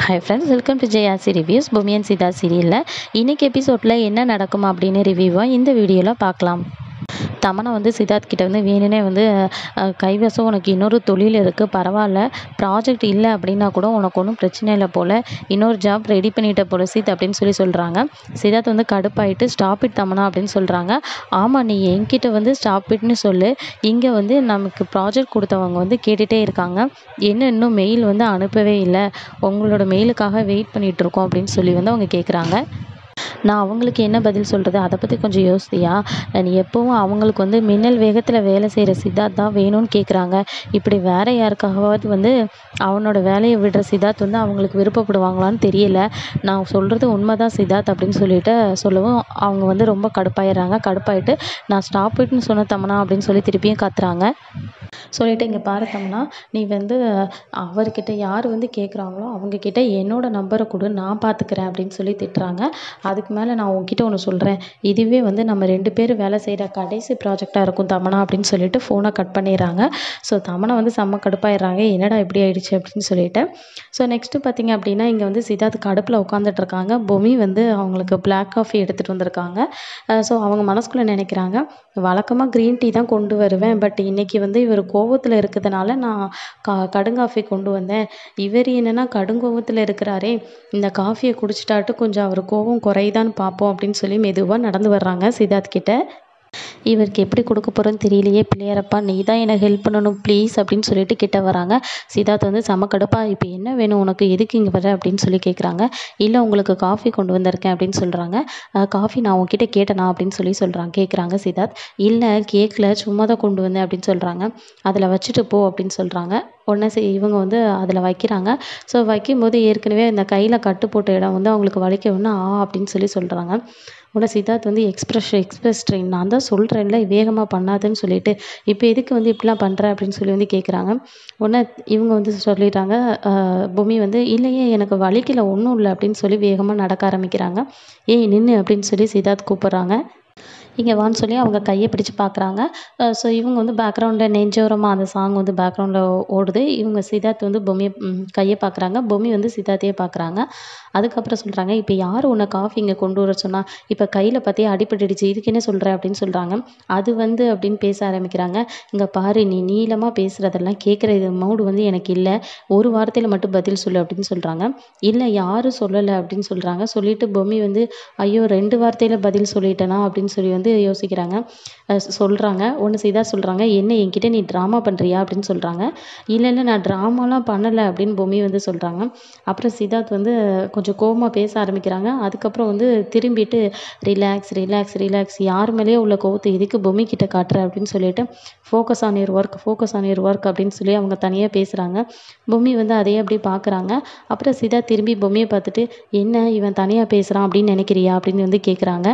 hi friends welcome to ஜெயாசி reviews பூமியன் சீதா சீரியலில் இன்றைக்கி எபிசோடில் என்ன நடக்கும் அப்படின்னு ரிவ்யூவாக இந்த வீடியோவில் பார்க்கலாம் தமனா வந்து சித்தார்த் கிட்ட வந்து வேணுனே வந்து அஹ், கைவசம் உனக்கு இன்னொரு தொழில் இருக்குது பரவாயில்ல ப்ராஜெக்ட் இல்லை அப்படின்னா கூட உனக்கு ஒன்றும் பிரச்சனை இல்லை போல் இன்னொரு ஜாப் ரெடி பண்ணிட்ட போல சீத் அப்படின்னு சொல்லி சொல்கிறாங்க சித்தார்த் வந்து கடுப்பாயிட்டு ஸ்டாப் இட் தமனா அப்படின்னு சொல்கிறாங்க ஆமாம் நீ என்கிட்ட வந்து ஸ்டாப் இட்னு சொல்லு இங்கே வந்து நமக்கு ப்ராஜெக்ட் கொடுத்தவங்க வந்து கேட்டுகிட்டே இருக்காங்க என்ன இன்னும் மெயில் வந்து அனுப்பவே இல்லை உங்களோட மெயிலுக்காக வெயிட் பண்ணிகிட்டு இருக்கோம் அப்படின்னு சொல்லி வந்து அவங்க கேட்குறாங்க நான் அவங்களுக்கு என்ன பதில் சொல்கிறது அதை பற்றி கொஞ்சம் யோசித்தியா நீ எப்போவும் அவங்களுக்கு வந்து மின்னல் வேகத்தில் வேலை செய்கிற சித்தார்த் தான் வேணும்னு கேட்குறாங்க இப்படி வேற யாருக்காகவாவது வந்து அவனோட வேலையை விடுற சித்தார்த் வந்து அவங்களுக்கு விருப்பப்படுவாங்களான்னு தெரியல நான் சொல்கிறது உண்மை தான் சித்தார்த் அப்படின்னு சொல்லிட்டு சொல்லவும் அவங்க வந்து ரொம்ப கடுப்பாயிடுறாங்க கடுப்பாயிட்டு நான் ஸ்டாப் இட்னு சொன்ன தமனா அப்படின்னு சொல்லி திருப்பியும் கத்துறாங்க சொல்லிட்டு இங்கே பாரு தமனா நீ வந்து அவர்கிட்ட யார் வந்து கேட்குறாங்களோ அவங்கக்கிட்ட என்னோட நம்பரை கொடு நான் பார்த்துக்கிறேன் அப்படின்னு சொல்லி திட்டுறாங்க அதுக்கு மேலே நான் உன்கிட்ட ஒன்று சொல்கிறேன் இதுவே வந்து நம்ம ரெண்டு பேர் வேலை செய்கிற கடைசி ப்ராஜெக்டாக இருக்கும் தமனா அப்படின்னு சொல்லிட்டு ஃபோனை கட் பண்ணிடுறாங்க ஸோ தமனா வந்து செம்ம கடுப்பாயிடுறாங்க என்னடா இப்படி ஆயிடுச்சு அப்படின்னு சொல்லிட்டு ஸோ நெக்ஸ்ட்டு பார்த்தீங்க அப்படின்னா இங்கே வந்து சித்தார்த் கடுப்பில் உட்காந்துட்டு இருக்காங்க பொமி வந்து அவங்களுக்கு பிளாக் காஃபி எடுத்துகிட்டு வந்திருக்காங்க ஸோ அவங்க மனசுக்குள்ளே நினைக்கிறாங்க வழக்கமாக க்ரீன் டீ தான் கொண்டு வருவேன் பட் இன்னைக்கு வந்து இவர் கோவத்தில் இருக்கிறதுனால நான் கா கடுங்காஃபி கொண்டு வந்தேன் இவர் என்னன்னா கடுங்கோவத்தில் இருக்கிறாரே இந்த காஃபியை குடிச்சிட்டாட்டு கொஞ்சம் அவர் கோவம் குறையுதான்னு பார்ப்போம் அப்படின்னு சொல்லி மெதுவாக நடந்து வர்றாங்க சித்தார்த் கிட்ட இவருக்கு எப்படி கொடுக்க போகிறோன்னு தெரியலையே பிள்ளையாரப்பா நீ தான் எனக்கு ஹெல்ப் பண்ணணும் ப்ளீஸ் அப்படின்னு சொல்லிட்டு கிட்ட வராங்க சித்தார்த் வந்து செம கடுப்பா இப்போ என்ன வேணும் உனக்கு எதுக்கு இங்கே வர அப்படின்னு சொல்லி கேட்குறாங்க இல்லை உங்களுக்கு காஃபி கொண்டு வந்திருக்கேன் அப்படின்னு சொல்கிறாங்க காஃபி நான் உங்ககிட்ட கேட்டேனா அப்படின்னு சொல்லி சொல்கிறாங்க கேட்குறாங்க சித்தார்த் இல்லை கேட்கல சும்மா தான் கொண்டு வந்தேன் அப்படின்னு சொல்கிறாங்க அதில் வச்சுட்டு போ அப்படின்னு சொல்கிறாங்க உடனே சரி இவங்க வந்து அதில் வைக்கிறாங்க ஸோ வைக்கும்போது ஏற்கனவே இந்த கையில் கட்டு போட்ட இடம் வந்து அவங்களுக்கு வலிக்கவுன்னு ஆ அப்படின்னு சொல்லி சொல்கிறாங்க உடனே சித்தார்த் வந்து எக்ஸ்பிரஸ் எக்ஸ்பிரஸ் ட்ரெயின் நான் தான் சொல்கிறேன்ல வேகமாக பண்ணாதுன்னு சொல்லிட்டு இப்போ எதுக்கு வந்து இப்படிலாம் பண்ணுற அப்படின்னு சொல்லி வந்து கேட்குறாங்க உடனே இவங்க வந்து சொல்லிடுறாங்க ஆஹ் பூமி வந்து இல்லையே எனக்கு வலிக்கல ஒன்றும் இல்லை அப்படின்னு சொல்லி வேகமாக நடக்க ஆரம்பிக்கிறாங்க ஏய் நின்று அப்படின்னு சொல்லி சித்தார்த் கூப்பிட்றாங்க இங்கே வான்னு சொல்லி அவங்க கையை பிடிச்சு பார்க்குறாங்க ஸோ இவங்க வந்து பேக்ரவுண்டில் நெஞ்சோரமாக அந்த சாங் வந்து பேக்ரவுண்டில் ஓடுது இவங்க சித்தார்த் வந்து பொம்மியை ம், கையை பார்க்குறாங்க பொம்மி வந்து சித்தார்த்தையே பார்க்குறாங்க அதுக்கப்புறம் சொல்கிறாங்க இப்போ யார் உன்னை காஃபி இங்கே கொண்டு வர சொன்னா இப்போ கையில் பார்த்தியே அடிபட்டுடுச்சு இதுக்கு என்ன சொல்கிற அப்படின்னு சொல்கிறாங்க அது வந்து அப்படின்னு பேச ஆரம்பிக்கிறாங்க இங்கே பாரு நீ நீளமாக பேசுகிறதெல்லாம் கேட்குற இது மௌடு வந்து எனக்கு இல்லை ஒரு வார்த்தையில் மட்டும் பதில் சொல்லு அப்படின்னு சொல்கிறாங்க இல்லை யாரும் சொல்லலை அப்படின்னு சொல்கிறாங்க சொல்லிட்டு பொம்மி வந்து ஐயோ ரெண்டு வார்த்தையில் பதில் சொல்லிட்டேனா அப்படின்னு சொல்லி வந்து யோசிக்கிறாங்க சொல்கிறாங்க ஒன்று செய்தா சொல்கிறாங்க என்ன என்கிட்ட நீ ட்ராமா பண்ணுறியா அப்படின்னு சொல்கிறாங்க இல்லை இல்லை நான் ட்ராமாலாம் பண்ணலை அப்படின்னு பொம்மி வந்து சொல்கிறாங்க அப்புறம் சித்தார்த் வந்து கொஞ்சம் கோவமாக பேச ஆரம்பிக்கிறாங்க அதுக்கப்புறம் வந்து திரும்பிட்டு ரிலாக்ஸ் ரிலாக்ஸ் ரிலாக்ஸ் யார் மேலேயோ உள்ள கோவத்தை எதுக்கு பொம்மி கிட்ட காட்டுற அப்படின்னு சொல்லிட்டு focus on your work focus on your work அப்படின்னு சொல்லி அவங்க தனியாக பேசுகிறாங்க பொம்மி வந்து அதையே அப்படி பார்க்குறாங்க அப்புறம் சித்தார்த் திரும்பி பொம்மியை பார்த்துட்டு என்ன இவன் தனியாக பேசுகிறான் அப்படின்னு நினைக்கிறியா அப்படின்னு வந்து கேட்குறாங்க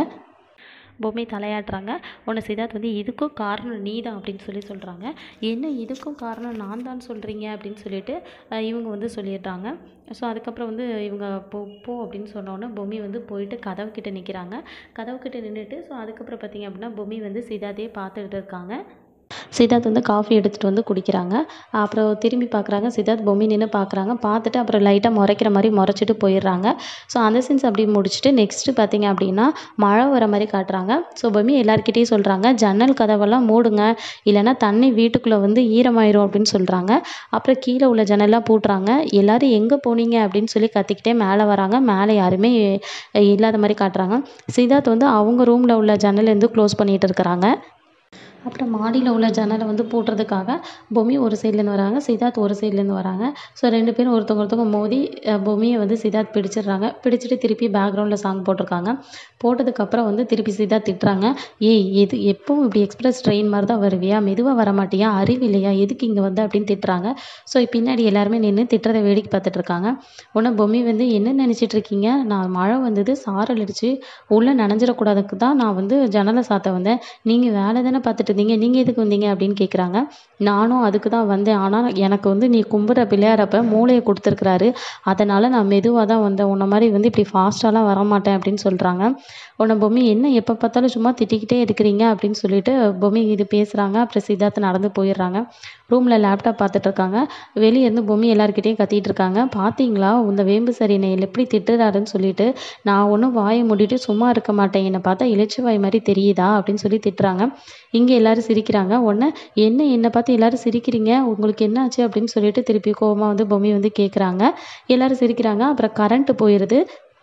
பொம்மை தலையாட்டுறாங்க உன்னை சித்தார்த் வந்து இதுக்கும் காரணம் நீ தான் அப்படின்னு சொல்லி சொல்கிறாங்க என்ன இதுக்கும் காரணம் நான் தான் சொல்கிறீங்க அப்படின்னு சொல்லிட்டு அஹ், இவங்க வந்து சொல்லிடுறாங்க ஸோ அதுக்கப்புறம் வந்து இவங்க போ போ அப்படின்னு சொன்னோன்னே பொம்மி வந்து போயிட்டு கதவு கிட்ட நிற்கிறாங்க கதவு கிட்ட நின்றுட்டு ஸோ அதுக்கப்புறம் பார்த்தீங்க அப்படின்னா பொம்மி வந்து சித்தார்த்தையே பார்த்துக்கிட்டு இருக்காங்க சித்தார்த் வந்து காஃபி எடுத்துகிட்டு வந்து குடிக்கிறாங்க அப்புறம் திரும்பி பார்க்குறாங்க சித்தார்த் பொம்மி நின்று பார்க்குறாங்க பார்த்துட்டு அப்புறம் லைட்டாக முறைக்கிற மாதிரி முறைச்சிட்டு போயிடுறாங்க ஸோ அந்த சீன்ஸ் அப்படி முடிச்சுட்டு நெக்ஸ்ட்டு பார்த்தீங்க அப்படின்னா மழை வர மாதிரி காட்டுறாங்க ஸோ பொம்மி எல்லாருக்கிட்டேயும் சொல்கிறாங்க ஜன்னல் கதவெல்லாம் மூடுங்க இல்லைன்னா தண்ணி வீட்டுக்குள்ளே வந்து ஈரமாயிரும் அப்படின்னு சொல்கிறாங்க அப்புறம் கீழே உள்ள ஜன்னல்லாம் பூட்டுறாங்க எல்லாரும் எங்கே போனீங்க அப்படின்னு சொல்லி கத்திக்கிட்டே மேலே வராங்க மேலே யாருமே இல்லாத மாதிரி காட்டுறாங்க சித்தார்த் வந்து அவங்க ரூமில் உள்ள ஜன்னலேருந்து க்ளோஸ் பண்ணிட்டு இருக்கிறாங்க அப்புறம் மாடியில் உள்ள ஜன்னலை வந்து பூட்டுறதுக்காக பொம்மி ஒரு சைட்லேருந்து வராங்க சித்தார்த் ஒரு சைட்லேருந்து வராங்க ஸோ ரெண்டு பேரும் ஒருத்தவங்க ஒருத்தவங்க மோதி அஹ், பொம்மியை வந்து சித்தார்த் பிடிச்சிடுறாங்க பிடிச்சிட்டு திருப்பி பேக்ரவுண்டில் சாங் போட்டிருக்காங்க போட்டதுக்கப்புறம் வந்து திருப்பி சித்தார்த் திட்டுறாங்க ஏய் எது எப்பவும் இப்படி எக்ஸ்பிரஸ் ட்ரெயின் மாதிரி தான் வருவியா மெதுவாக வர மாட்டியா அறிவு இல்லையா எதுக்கு இங்கே வந்து அப்படின்னு திட்டுறாங்க ஸோ பின்னாடி எல்லாருமே நின்று திட்டுறதை வேடிக்கை பார்த்துட்டு இருக்காங்க உடனே பொம்மி வந்து என்ன நினச்சிட்டு இருக்கீங்க நான் மழை வந்தது சாரல் அடிச்சு உள்ளே நனைஞ்சிடக்கூடாதுக்கு தான் நான் வந்து ஜன்னலை சாத்த வந்தேன் நீங்கள் வேலை தானே பார்த்துட்டு இருந்தீங்க நீங்கள் எதுக்கு வந்தீங்க அப்படின்னு கேட்குறாங்க நானும் அதுக்கு தான் வந்தேன் ஆனால் எனக்கு வந்து நீ கும்பிட்ற பிள்ளையாரப்ப மூளையை கொடுத்துருக்குறாரு அதனால் நான் மெதுவாக தான் வந்தேன் உன்னை மாதிரி வந்து இப்படி ஃபாஸ்ட்டாலாம் வரமாட்டேன் அப்படின்னு சொல்கிறாங்க உன்னை பொம்மி என்ன எப்போ பார்த்தாலும் சும்மா திட்டிக்கிட்டே இருக்கிறீங்க அப்படின்னு சொல்லிட்டு பொம்மி இது பேசுகிறாங்க அப்புறம் சித்தார்த் நடந்து போயிடுறாங்க ரூமில் லேப்டாப் பார்த்துட்டு இருக்காங்க வெளியே இருந்து பொம்மி எல்லாருக்கிட்டையும் கத்திட்டு இருக்காங்க பார்த்தீங்களா இந்த வேம்பு சரி என்னை எப்படி திட்டுறாருன்னு சொல்லிட்டு நான் ஒன்றும் வாயை மூடிட்டு சும்மா இருக்க மாட்டேன் என்னை பார்த்தா இளைச்சி வாய் மாதிரி தெரியுதா அப்படின்னு சொல்லி திட்டுறாங்க இங்கே எல்லாரும் சிரிக்கிறாங்க உடனே என்ன என்னை பார்த்து எல்லாரும் சிரிக்கிறீங்க உங்களுக்கு என்ன ஆச்சு அப்படின்னு சொல்லிட்டு திருப்பி கோவமாக வந்து பொம்மி வந்து கேட்குறாங்க எல்லாரும் சிரிக்கிறாங்க அப்புறம் கரண்ட்டு போயிடுது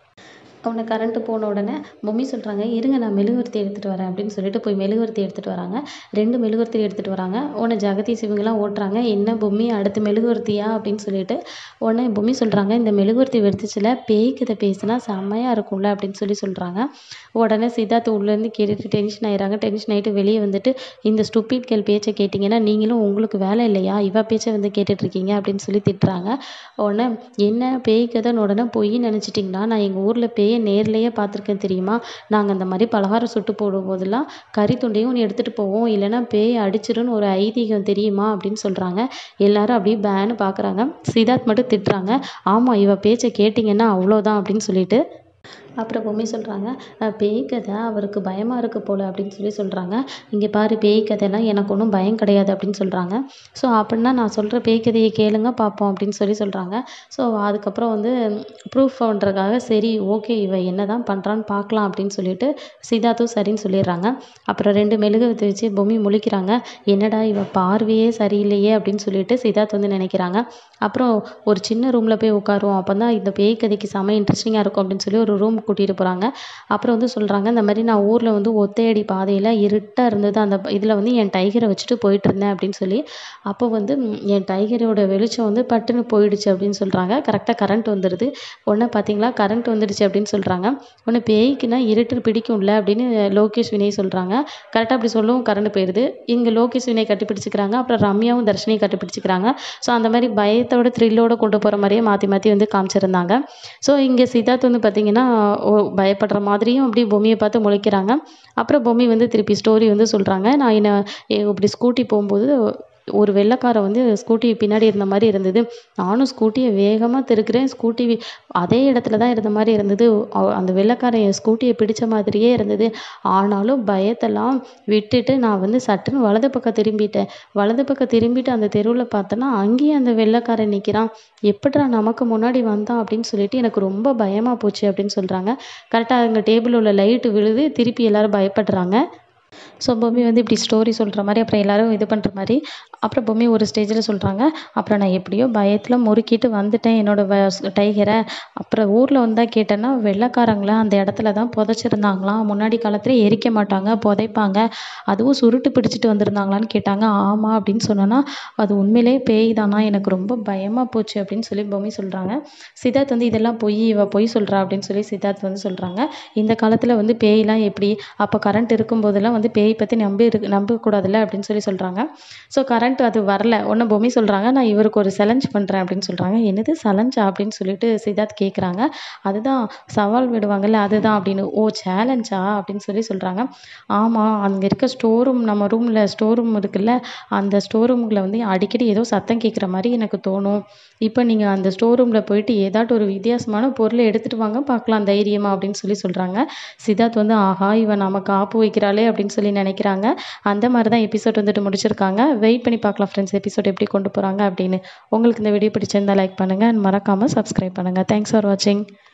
உடனே கரண்ட்டு போன உடனே மம்மி சொல்கிறாங்க இருங்க நான் மெழுகுவர்த்தி எடுத்துகிட்டு வரேன் அப்படின்னு சொல்லிட்டு போய் மெழுகுவர்த்தி எடுத்துகிட்டு வராங்க ரெண்டு மெழுகுவர்த்தி எடுத்துகிட்டு வராங்க உடனே ஜெகதீஷ் இவங்கெல்லாம் ஓட்டுறாங்க என்ன பொம்மி அடுத்து மெழுகுவர்த்தியா அப்படின்னு சொல்லிட்டு உடனே பொம்மி சொல்கிறாங்க இந்த மெழுகுவர்த்தி வெடிச்சிச்சில பேய் கதை பேசினா செம்மையாக இருக்கும்ல அப்படின்னு சொல்லி சொல்கிறாங்க உடனே சித்தார்த் உள்ளேருந்து கேட்டுட்டு டென்ஷன் ஆயிடுறாங்க டென்ஷன் ஆகிட்டு வெளியே வந்துட்டு இந்த ஸ்டூபிட் கேள் பேச்சை கேட்டிங்கன்னா நீங்களும் உங்களுக்கு வேலை இல்லையா இவ பேச்சை வந்து கேட்டுட்ருக்கீங்க அப்படின்னு சொல்லி திட்டுறாங்க உடனே என்ன பேய் கதைன்னு உடனே பொய் நினச்சிட்டிங்களா நான் எங்கள் ஊரில் பேயை நேர்லேயே பார்த்துருக்கேன் தெரியுமா நாங்கள் அந்த மாதிரி பலகாரம் சுட்டு போடும்போதெல்லாம் கறி துண்டையும் ஒன்று எடுத்துகிட்டு போவோம் இல்லைன்னா பேய் அடிச்சிரும்னு ஒரு ஐதீகம் தெரியுமா அப்படின்னு சொல்கிறாங்க எல்லாரும் அப்படியே பேன்னு பார்க்குறாங்க சித்தார்த் மட்டும் திட்டுறாங்க ஆமாம் இவ பேச்சை கேட்டிங்கன்னா அவ்வளோதான் அப்படின்னு சொல்லிட்டு அப்புறம் பொம்மி சொல்கிறாங்க பேய் கதை அவருக்கு பயமாக இருக்குது போல் அப்படின்னு சொல்லி சொல்கிறாங்க இங்கே பாரு பேய் கதைலாம் எனக்கு ஒன்றும் பயம் கிடையாது அப்படின்னு சொல்கிறாங்க ஸோ அப்படின்னா நான் சொல்கிற பேய் கதையை கேளுங்க பார்ப்போம் அப்படின்னு சொல்லி சொல்கிறாங்க ஸோ அதுக்கப்புறம் வந்து ப்ரூஃப் பண்ணுறதுக்காக சரி ஓகே இவ என்ன தான் பண்ணுறான்னு பார்க்கலாம் அப்படின்னு சொல்லிட்டு சித்தார்த்தும் சரின்னு சொல்லிடுறாங்க அப்புறம் ரெண்டு மெழுகுவர்த்தி வச்சு பொம்மி முழிக்கிறாங்க என்னடா இவ பார்வையே சரியில்லையே அப்படின்னு சொல்லிட்டு சித்தார்த் வந்து நினைக்கிறாங்க அப்புறம் ஒரு சின்ன ரூமில் போய் உட்காருவோம் அப்போ தான் இந்த பேய் கதைக்கு செம இன்ட்ரெஸ்டிங்காக இருக்கும் அப்படின்னு சொல்லி ஒரு ரூம் கூட்டிகிட்டு போகிறாங்க அப்புறம் வந்து சொல்கிறாங்க இந்த மாதிரி நான் ஊரில் வந்து ஒத்தையடி பாதையில் இருட்டாக இருந்தது அந்த இதில் வந்து என் டைகரை வச்சுட்டு போயிட்டு இருந்தேன் அப்படின்னு சொல்லி அப்போ வந்து ம், என் டைகரோட வெளிச்சம் வந்து பட்டுன்னு போயிடுச்சு அப்படின்னு சொல்கிறாங்க கரெக்டாக கரண்ட் வந்துடுது உடனே பார்த்தீங்களா கரண்ட் வந்துடுச்சு அப்படின்னு சொல்கிறாங்க உடனே பேய்க்குன்னா இருட்டு பிடிக்கும்ல அப்படின்னு லோகேஷ் வினய் சொல்கிறாங்க கரெக்டாக அப்படி சொல்லவும் கரண்ட் போயிடுது இங்கே லோகேஷ் வினய் கட்டிப்பிடிச்சிக்கிறாங்க அப்புறம் ரம்யாவும் தர்ஷினியும் கட்டிப்பிடிச்சிக்கிறாங்க ஸோ அந்த மாதிரி பயத்தோட த்ரில்லோட கொண்டு போகிற மாதிரியே மாற்றி மாற்றி வந்து காமிச்சிருந்தாங்க ஸோ இங்கே சித்தார்த் வந்து பார்த்தீங்கன்னா ஓ பயப்படுற மாதிரியும் அப்படி பொம்மியை பார்த்து முழிக்கிறாங்க அப்புறம் பொம்மி வந்து திருப்பி ஸ்டோரி வந்து சொல்கிறாங்க நான் என்ன எ- இப்படி ஸ்கூட்டி போகும்போது ஒரு வெள்ளைக்காரன் வந்து ஸ்கூட்டி பின்னாடி இருந்த மாதிரி இருந்தது நானும் ஸ்கூட்டியை வேகமாக திருக்கிறேன் ஸ்கூட்டி அதே இடத்துல தான் இருந்த மாதிரி இருந்தது அவ- அந்த வெள்ளைக்காரன் என் ஸ்கூட்டியை பிடிச்ச மாதிரியே இருந்தது ஆனாலும் பயத்தெல்லாம் விட்டுட்டு நான் வந்து சட்டுன்னு வலது பக்கம் திரும்பிட்டேன் வலது பக்கம் திரும்பிட்டு அந்த தெருவில் பார்த்தேன்னா அங்கேயும் அந்த வெள்ளைக்காரன் நிற்கிறான் எப்படிடா நமக்கு முன்னாடி வந்தான் அப்படின்னு சொல்லிட்டு எனக்கு ரொம்ப பயமாக போச்சு அப்படின்னு சொல்கிறாங்க கரெக்டாக அங்கே டேபிள் உள்ள லைட்டு விழுது திருப்பி எல்லாரும் பயப்படுறாங்க ஸோ பொம்மி வந்து இப்படி ஸ்டோரி சொல்கிற மாதிரி அப்புறம் எல்லாரும் இது பண்ணுற மாதிரி அப்புறம் பொம்மி ஒரு ஸ்டேஜில் சொல்கிறாங்க அப்புறம் நான் எப்படியோ பயத்தில் முறுக்கிட்டு வந்துட்டேன் என்னோட வ டைகரை அப்புறம் ஊரில் வந்தால் கேட்டேன்னா வெள்ளைக்காரங்கள அந்த இடத்துல தான் புதைச்சிருந்தாங்களாம் முன்னாடி காலத்துல எரிக்க மாட்டாங்க புதைப்பாங்க அதுவும் சுருட்டு பிடிச்சிட்டு வந்திருந்தாங்களான்னு கேட்டாங்க ஆமாம் அப்படின்னு சொன்னேன்னா அது உண்மையிலே பேய் தானா எனக்கு ரொம்ப பயமாக போச்சு அப்படின்னு சொல்லி பொம்மி சொல்கிறாங்க சித்தார்த் வந்து இதெல்லாம் பொய் இவ பொய் சொல்கிறா அப்படின்னு சொல்லி சித்தார்த் வந்து சொல்கிறாங்க இந்த காலத்தில் வந்து பேய்லாம் எப்படி அப்போ கரண்ட் இருக்கும்போதெல்லாம் வந்து பேய் பற்றி நம்பி இருக்கு நம்பக்கூடாதுல்ல அப்படின்னு சொல்லி சொல்கிறாங்க ஸோ கரண்ட் அது வரல ஒன்று பொம்மி சொல்கிறாங்க நான் இவருக்கு ஒரு சேலஞ்ச் பண்ணுறேன் அப்படின்னு சொல்கிறாங்க என்னது சேலஞ்சா அப்படின்னு சொல்லிட்டு சித்தார்த் கேட்குறாங்க அதுதான் சவால் விடுவாங்கல்ல அதுதான் அப்படின்னு ஓ சேலஞ்சா அப்படின்னு சொல்லி சொல்கிறாங்க ஆமாம் அங்கே இருக்க ஸ்டோர் ரூம் நம்ம ரூமில் ஸ்டோர் ரூம் இருக்குல்ல அந்த ஸ்டோர் ரூமில் வந்து அடிக்கடி ஏதோ சத்தம் கேட்குற மாதிரி எனக்கு தோணும் இப்போ நீங்கள் அந்த ஸ்டோர் ரூமில் போயிட்டு ஏதாட்டும் ஒரு வித்தியாசமான பொருளை எடுத்துகிட்டு வாங்க பார்க்கலாம் தைரியமா அப்படின்னு சொல்லி சொல்கிறாங்க சித்தார்த் வந்து ஆஹா இவன் நமக்கு ஆப்பு வைக்கிறாளே அப்படின்னு சொல்லி நினைக்கிறாங்க அந்த மாதிரி தான் எபிசோட் வந்துட்டு முடிச்சிருக்காங்க வெயிட் பண்ணி பார்க்கலாம் ஃப்ரெண்ட்ஸ் எபிசோட் எப்படி கொண்டு போகிறாங்க அப்படின்னு உங்களுக்கு இந்த வீடியோ பிடிச்சிருந்தா லைக் பண்ணுங்கள் மறக்காமல் சப்ஸ்கிரைப் பண்ணுங்கள் தேங்க்ஸ் ஃபார் வாட்சிங்